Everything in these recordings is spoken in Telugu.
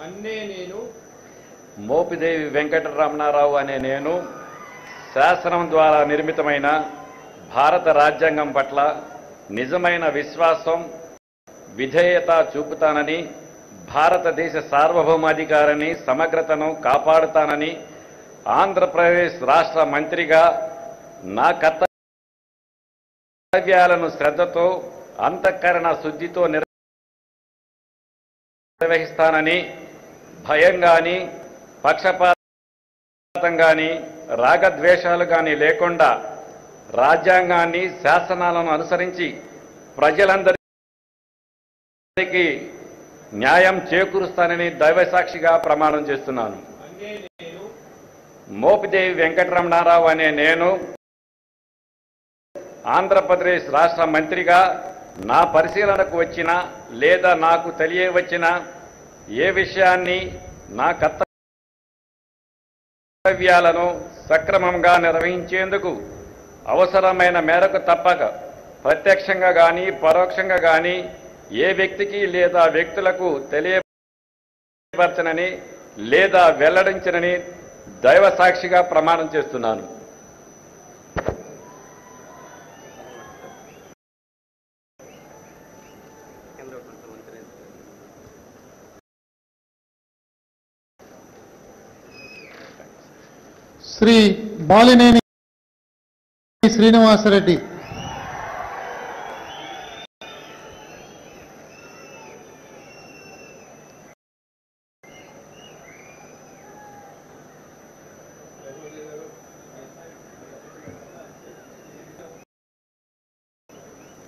అన్నే నేను మోపిదేవి వెంకటరమణారావు అనే నేను శాసనం ద్వారా నిర్మితమైన భారత రాజ్యాంగం పట్ల నిజమైన విశ్వాసం విధేయత చూపుతానని భారతదేశ సార్వభౌమాధికారాన్ని సమగ్రతను కాపాడుతానని ఆంధ్రప్రదేశ్ రాష్ట్ర మంత్రిగా నా కర్తవ్యాలను శ్రద్ధతో అంతఃకరణ శుద్ధితో నిర్వహిస్తానని భయం గాని పక్షపాతం గాని రాగద్వేషాలు గాని లేకుండా రాజ్యాంగాన్ని శాసనాలను అనుసరించి ప్రజలందరికీ న్యాయం చేకూరుస్తానని దైవసాక్షిగా ప్రమాణం చేస్తున్నాను అన్నే నేను మోపిదేవి వెంకటరమణారావు అనే నేను ఆంధ్రప్రదేశ్ రాష్ట్ర మంత్రిగా నా పరిశీలనకు వచ్చిన లేదా నాకు తెలియవచ్చిన ఏ విషయాన్ని నా కర్తవ్యాలను సక్రమంగా నిర్వహించేందుకు అవసరమైన మేరకు తప్పక ప్రత్యక్షంగా కానీ పరోక్షంగా కానీ ఏ వ్యక్తికి లేదా వ్యక్తులకు తెలియపరచనని లేదా వెల్లడించనని దైవ సాక్షిగా ప్రమాణం చేస్తున్నాను శ్రీ బాలినేని శ్రీనివాసరెడ్డి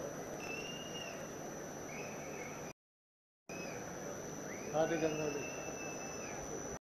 ఆది గంగాధర్